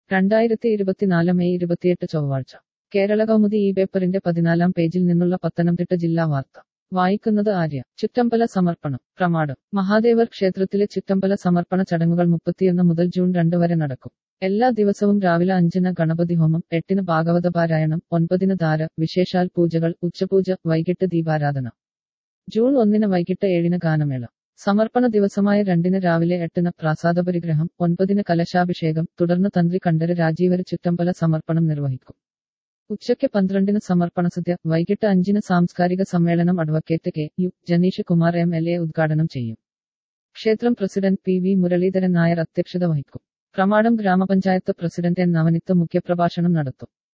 രണ്ടായിരത്തി ഇരുപത്തിനാല് മെയ് ഇരുപത്തിയെട്ട് ചൊവ്വാഴ്ച കേരള കൗമുദി ഈ പേപ്പറിന്റെ പതിനാലാം പേജിൽ നിന്നുള്ള പത്തനംതിട്ട ജില്ലാ വാർത്ത വായിക്കുന്നത് ആര്യ ചുറ്റമ്പല സമർപ്പണം പ്രമാണം മഹാദേവർ ക്ഷേത്രത്തിലെ ചുറ്റമ്പല സമർപ്പണ ചടങ്ങുകൾ മുപ്പത്തിയൊന്ന് മുതൽ ജൂൺ രണ്ട് വരെ നടക്കും എല്ലാ ദിവസവും രാവിലെ അഞ്ചിന് ഗണപതി ഹോമം എട്ടിന് ഭാഗവത പാരായണം ഒൻപതിന് ധാര വിശേഷാൽ പൂജകൾ ഉച്ചപൂജ വൈകിട്ട് ദീപാരാധന ജൂൺ ഒന്നിന് വൈകിട്ട് ഏഴിന് ഗാനമേള സമർപ്പണ ദിവസമായ രണ്ടിന് രാവിലെ എട്ടിന് പ്രാസാദപരിഗ്രഹം ഒൻപതിന് കലശാഭിഷേകം തുടർന്ന് തന്ത്രി കണ്ഠര് രാജീവര് ചുറ്റമ്പല സമർപ്പണം നിർവഹിക്കും ഉച്ചയ്ക്ക് പന്ത്രണ്ടിന് സമർപ്പണസദ്യ വൈകിട്ട് അഞ്ചിന് സാംസ്കാരിക സമ്മേളനം advocate K U Janeesh Kumar M L A ഉദ്ഘാടനം ചെയ്യും ക്ഷേത്രം president P V Muraleedharan Nair അധ്യക്ഷത വഹിക്കും പ്രമാടം ഗ്രാമപഞ്ചായത്ത് പ്രസിഡന്റ് എൻ നവനിത്ത് മുഖ്യപ്രഭാഷണം നടത്തും